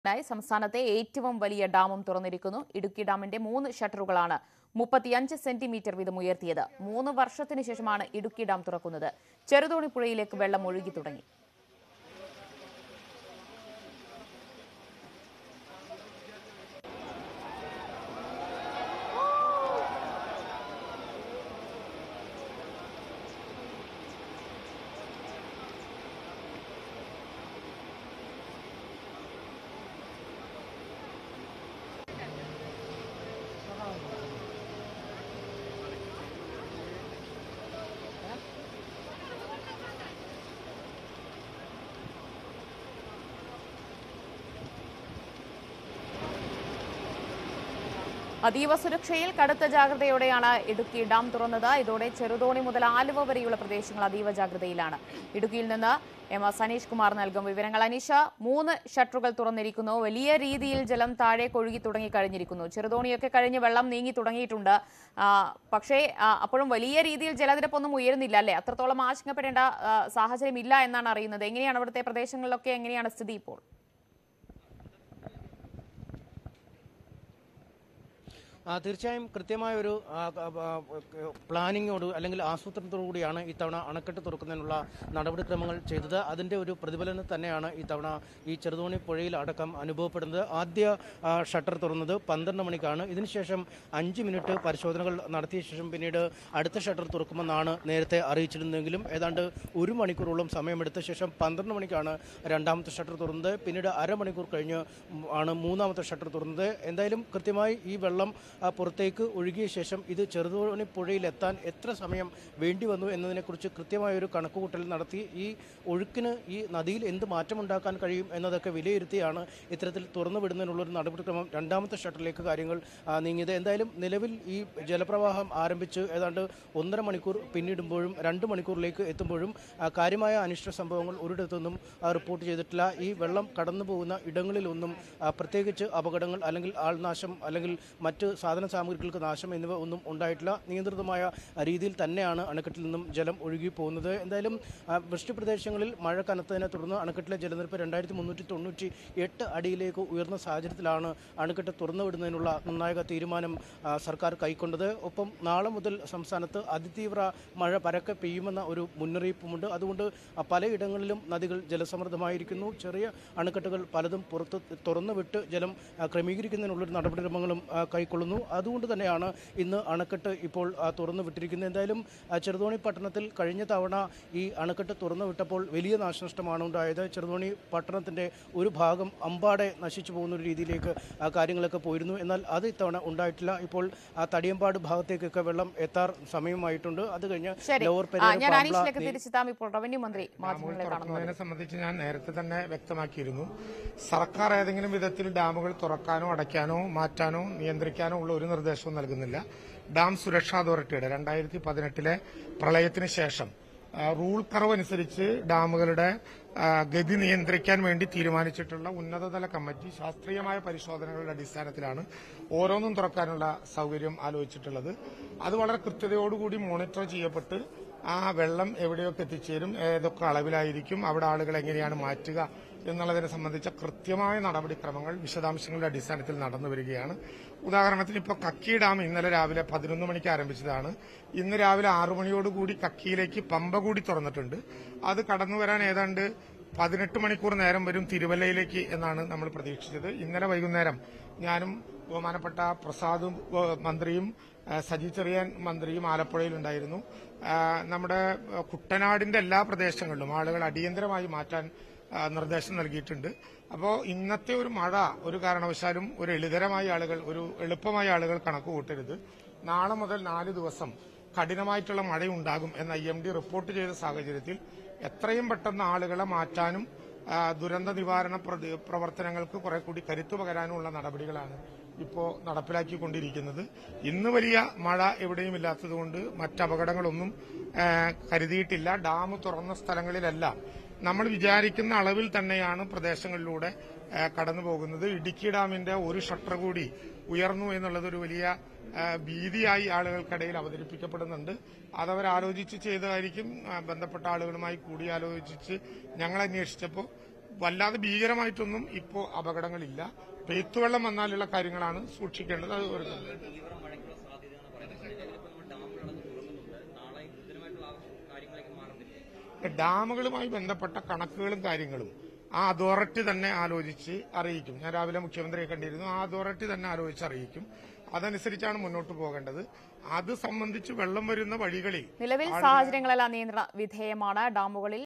ായി സംസ്ഥാനത്തെ ഏറ്റവും വലിയ ഡാമും തുറന്നിരിക്കുന്നു ഇടുക്കി ഡാമിന്റെ മൂന്ന് ഷട്ടറുകളാണ് മുപ്പത്തിയഞ്ച് സെന്റിമീറ്റർ വീതം ഉയർത്തിയത് മൂന്ന് വർഷത്തിനു ശേഷമാണ് ഇടുക്കി ഡാം തുറക്കുന്നത് ചെറുതോണി പുഴയിലേക്ക് വെള്ളം ഒഴുകി തുടങ്ങി അതീവ സുരക്ഷയിൽ കടുത്ത ജാഗ്രതയോടെയാണ് ഇടുക്കി ഡാം തുറന്നത് ഇതോടെ ചെറുതോണി മുതൽ ആലുവ വരെയുള്ള പ്രദേശങ്ങൾ അതീവ ജാഗ്രതയിലാണ് ഇടുക്കിയിൽ നിന്ന് എം എസ് അനീഷ് കുമാർ നൽകും വിവരങ്ങൾ അനീഷ മൂന്ന് ഷട്ടറുകൾ തുറന്നിരിക്കുന്നു വലിയ രീതിയിൽ ജലം താഴേക്ക് ഒഴുകി തുടങ്ങി കഴിഞ്ഞിരിക്കുന്നു ചെറുതോണിയൊക്കെ കഴിഞ്ഞ് വെള്ളം നീങ്ങി തുടങ്ങിയിട്ടുണ്ട് ആ, പക്ഷേ ആ, അപ്പോഴും വലിയ രീതിയിൽ ജലനിരപ്പൊന്നും ഉയരുന്നില്ല അല്ലേ അത്രത്തോളം ആശങ്കപ്പെടേണ്ട ആ, സാഹചര്യം ഇല്ല എന്നാണ് അറിയുന്നത് എങ്ങനെയാണ് അവിടുത്തെ പ്രദേശങ്ങളിലൊക്കെ എങ്ങനെയാണ് സ്ഥിതി ഇപ്പോൾ ആ, തീർച്ചയായും കൃത്യമായ ഒരു ആ, ആ, ആ, പ്ലാനിങ്ങോട് അല്ലെങ്കിൽ ആസൂത്രണത്തോടു കൂടിയാണ് ഇത്തവണ അണക്കെട്ട് തുറക്കുന്നതിനുള്ള നടപടിക്രമങ്ങൾ ചെയ്തത് അതിന്റെ ഒരു പ്രതിഫലനം തന്നെയാണ് ഇത്തവണ ഈ ചെറുതോണി പുഴയിൽ അടക്കം അനുഭവപ്പെടുന്നത് ആദ്യ ആ, ഷട്ടർ തുറന്നത് പന്ത്രണ്ട് മണിക്കാണ് ഇതിനുശേഷം അഞ്ച് മിനിറ്റ് പരിശോധനകൾ നടത്തിയ ശേഷം പിന്നീട് അടുത്ത ഷട്ടർ തുറക്കുമെന്നാണ് നേരത്തെ അറിയിച്ചിരുന്നെങ്കിലും ഏതാണ്ട് ഒരു മണിക്കൂറോളം സമയമെടുത്ത ശേഷം പന്ത്രണ്ട് മണിക്കാണ് രണ്ടാമത്തെ ഷട്ടർ തുറന്നത് പിന്നീട് അരമണിക്കൂർ കഴിഞ്ഞ് ആണ് മൂന്നാമത്തെ ഷട്ടർ തുറന്നത് എന്തായാലും കൃത്യമായി ഈ വെള്ളം ആ, പുറത്തേക്ക് ഒഴുകിയ ശേഷം ഇത് ചെറുതോണി പുഴയിലെത്താൻ എത്ര സമയം വേണ്ടി വന്നു എന്നതിനെക്കുറിച്ച് കൃത്യമായ ഒരു കണക്കുകൂട്ടൽ നടത്തി ഈ ഒഴുക്കിന് ഈ നദിയിൽ എന്ത് മാറ്റമുണ്ടാക്കാൻ കഴിയും എന്നതൊക്കെ വിലയിരുത്തിയാണ് ഇത്തരത്തിൽ തുറന്നു വിടുന്നതിനുള്ള ഒരു നടപടിക്രമം രണ്ടാമത്തെ ഷട്ടറിലേക്ക് കാര്യങ്ങൾ ആ, നീങ്ങിയത് എന്തായാലും നിലവിൽ ഈ ജലപ്രവാഹം ആരംഭിച്ച് ഏതാണ്ട് ഒന്നര മണിക്കൂർ പിന്നിടുമ്പോഴും രണ്ട് മണിക്കൂറിലേക്ക് എത്തുമ്പോഴും ആ, കാര്യമായ അനിഷ്ട സംഭവങ്ങൾ ഒരിടത്തുനിന്നും ആ, റിപ്പോർട്ട് ചെയ്തിട്ടില്ല ഈ വെള്ളം കടന്നു പോകുന്ന ഇടങ്ങളിലൊന്നും ആ, പ്രത്യേകിച്ച് അപകടങ്ങൾ അല്ലെങ്കിൽ ആൾനാശം അല്ലെങ്കിൽ മറ്റ് സാധന സാമഗ്രികൾക്ക് നാശം എന്നിവ ഒന്നും ഉണ്ടായിട്ടില്ല നിയന്ത്രിതമായ രീതിയിൽ തന്നെയാണ് അണക്കെട്ടിൽ നിന്നും ജലം ഒഴുകി പോകുന്നത് എന്തായാലും ആ, വൃഷ്ടി പ്രദേശങ്ങളിൽ മഴ കനത്തതിനെ തുടർന്ന് അണക്കെട്ടിലെ ജലനിരപ്പ് രണ്ടായിരത്തി മുന്നൂറ്റി തൊണ്ണൂറ്റി എട്ട് അടിയിലേക്ക് ഉയർന്ന സാഹചര്യത്തിലാണ് അണക്കെട്ട് തുറന്നുവിടുന്നതിനുള്ള നിർണായക തീരുമാനം ആ, സർക്കാർ കൈക്കൊണ്ടത് ഒപ്പം നാളെ മുതൽ സംസ്ഥാനത്ത് അതിതീവ്ര മഴ പരക്കെ പെയ്യുമെന്ന ഒരു മുന്നറിയിപ്പുമുണ്ട് അതുകൊണ്ട് ആ, പലയിടങ്ങളിലും നദികൾ ജലസമൃദ്ധമായിരിക്കുന്നു ചെറിയ അണക്കെട്ടുകൾ പലതും പുറത്ത് തുറന്നുവിട്ട് ജലം ആ, ക്രമീകരിക്കുന്നതിനുള്ളൊരു നടപടിക്രമങ്ങളും ആ, കൈക്കൊള്ളുന്നു അതുകൊണ്ട് തന്നെയാണ് ഇന്ന് അണക്കെട്ട് ഇപ്പോൾ ആ, തുറന്നു വിട്ടിരിക്കുന്നത് എന്തായാലും ആ, ചെറുതോണി പട്ടണത്തിൽ കഴിഞ്ഞ തവണ ഈ അണക്കെട്ട് തുറന്നു വിട്ടപ്പോൾ വലിയ നാശനഷ്ടമാണ് ഉണ്ടായത് ചെറുതോണി പട്ടണത്തിന്റെ ഒരു ഭാഗം അമ്പാടെ നശിച്ചു പോകുന്ന ഒരു രീതിയിലേക്ക് ആ, കാര്യങ്ങളൊക്കെ പോയിരുന്നു എന്നാൽ അത് ഇത്തവണ ഉണ്ടായിട്ടില്ല ഇപ്പോൾ ആ തടിയമ്പാട് ഭാഗത്തേക്കൊക്കെ വെള്ളം എത്താർ സമയമായിട്ടുണ്ട് അത് കഴിഞ്ഞ് ശരി ലോവർ ആ, പെരിയാർ ഞാൻ പാമ്പ്ള അനീഷിലേക്ക് തിരിച്ചെത്താം ഇപ്പോൾ റവന്യൂ മന്ത്രി ഡാമുകൾ മാധ്യമങ്ങളെ കാണുന്നു തുറക്കുന്നതിനെ സംബന്ധിച്ച് ഞാൻ നേരത്തെ തന്നെ വ്യക്തമാക്കിയിരുന്നു സർക്കാർ ഏതെങ്കിലും വിധത്തിൽ ഡാമുകൾ തുറക്കാനോ അടയ്ക്കാനോ മാറ്റാനോ നിയന്ത്രിക്കാനോ ഉള്ള ഒരു നിർദ്ദേശവും നൽകുന്നില്ല ഡാം സുരക്ഷാ അതോറിറ്റിയുടെ രണ്ടായിരത്തി പതിനെട്ടിലെ പ്രളയത്തിന് ശേഷം ആ, റൂൾ കർവ് അനുസരിച്ച് ഡാമുകളുടെ ആ, ഗതി നിയന്ത്രിക്കാൻ വേണ്ടി തീരുമാനിച്ചിട്ടുള്ള ഉന്നതതല കമ്മിറ്റി ശാസ്ത്രീയമായ പരിശോധനകളുടെ അടിസ്ഥാനത്തിലാണ് ഓരോന്നും തുറക്കാനുള്ള സൗകര്യം ആലോചിച്ചിട്ടുള്ളത് അത് വളരെ കൃത്യതയോടുകൂടി മോണിറ്റർ ചെയ്യപ്പെട്ട് ആ വെള്ളം എവിടെയൊക്കെ എത്തിച്ചേരും ഏതൊക്കെ അളവിലായിരിക്കും അവിടെ ആളുകൾ എങ്ങനെയാണ് മാറ്റുക എന്നുള്ളതിനെ സംബന്ധിച്ച കൃത്യമായ നടപടിക്രമങ്ങൾ വിശദാംശങ്ങളുടെ അടിസ്ഥാനത്തിൽ നടന്നു വരികയാണ് ഉദാഹരണത്തിന് ഇപ്പോൾ കക്കി ഡാം ഇന്നലെ രാവിലെ പതിനൊന്ന് മണിക്ക് ആരംഭിച്ചതാണ് ഇന്ന് രാവിലെ ആറു മണിയോടുകൂടി കക്കിയിലേക്ക് പമ്പ കൂടി തുറന്നിട്ടുണ്ട് അത് കടന്നു വരാൻ ഏതാണ്ട് പതിനെട്ട് മണിക്കൂർ നേരം വരും തിരുവല്ലയിലേക്ക് എന്നാണ് നമ്മൾ പ്രതീക്ഷിച്ചത് ഇന്നലെ വൈകുന്നേരം ഞാനും ബഹുമാനപ്പെട്ട പ്രസാദും ഏഹ്, മന്ത്രിയും ഏഹ്, സജി ചെറിയാൻ മന്ത്രിയും ആലപ്പുഴയിലുണ്ടായിരുന്നു ഏഹ്, നമ്മുടെ ഏഹ്, കുട്ടനാടിന്റെ എല്ലാ പ്രദേശങ്ങളിലും ആളുകൾ അടിയന്തരമായി മാറ്റാൻ ഏഹ്, നിർദ്ദേശം നൽകിയിട്ടുണ്ട് അപ്പോൾ ഇന്നത്തെ ഒരു മഴ ഒരു കാരണവശാലും ഒരു എളിതരമായ ആളുകൾ ഒരു എളുപ്പമായ ആളുകൾ കണക്ക് കൂട്ടരുത് നാളെ മുതൽ നാല് ദിവസം കഠിനമായിട്ടുള്ള മഴയുണ്ടാകും എന്ന് ഐ എം ഡി റിപ്പോർട്ട് ചെയ്ത സാഹചര്യത്തിൽ എത്രയും പെട്ടെന്ന് ആളുകളെ മാറ്റാനും ആ, ദുരന്ത നിവാരണ പ്രതി- പ്രവർത്തനങ്ങൾക്ക് കുറെ കൂടി കരുത്തു പകരാനുമുള്ള നടപടികളാണ് ഇപ്പോൾ നടപ്പിലാക്കിക്കൊണ്ടിരിക്കുന്നത് ഇന്ന് വലിയ മഴ എവിടെയും ഇല്ലാത്തതുകൊണ്ട് മറ്റപകടങ്ങളൊന്നും ആ, കരുതിയിട്ടില്ല ഡാം തുറന്ന സ്ഥലങ്ങളിലെല്ലാം നമ്മൾ വിചാരിക്കുന്ന അളവിൽ തന്നെയാണ് പ്രദേശങ്ങളിലൂടെ ആ, കടന്നു പോകുന്നത് ഇടുക്കി ഡാമിന്റെ ഒരു ഷട്ടർ കൂടി ഉയർന്നു എന്നുള്ളത് ഒരു വലിയ ആ, ഭീതിയായി ആളുകൾക്കിടയിൽ അവതരിപ്പിക്കപ്പെടുന്നുണ്ട് അതവർ ആലോചിച്ച് ചെയ്തതായിരിക്കും ആ, ബന്ധപ്പെട്ട ആളുകളുമായി കൂടിയാലോചിച്ച് ഞങ്ങൾ അന്വേഷിച്ചപ്പോൾ വല്ലാതെ ഭീകരമായിട്ടൊന്നും ഇപ്പോൾ അപകടങ്ങളില്ല പെയ്ത്തുവെള്ളം വന്നാലുള്ള കാര്യങ്ങളാണ് സൂക്ഷിക്കേണ്ടത് അത് ഒരു തീവ്ര മഴയ്ക്കുള്ള സാധ്യതയാണ് പറയുന്നത് ചിലപ്പോൾ നമ്മൾ ഡാമുകളൊക്കെ തുറക്കുന്നുണ്ട് നാളെ ഗുരുതരമായിട്ടുള്ള ആവശ്യ- കാര്യങ്ങളിലേക്ക് മാറുന്നില്ലേ ഡാമുകളുമായി ബന്ധപ്പെട്ട കണക്കുകളും കാര്യങ്ങളും ആ അതോറിറ്റി തന്നെ ആലോചിച്ച് അറിയിക്കും ഞാൻ രാവിലെ മുഖ്യമന്ത്രിയെ കണ്ടിരുന്നു ആ അതോറിറ്റി തന്നെ ആലോചിച്ച് അറിയിക്കും അതനുസരിച്ചാണ് മുന്നോട്ട് പോകേണ്ടത് അത് സംബന്ധിച്ച് വെള്ളം വരുന്ന വഴികളിൽ നിലവിൽ സാഹചര്യങ്ങളെല്ലാം നിയന്ത്രണ വിധേയമാണ് ഡാമുകളിൽ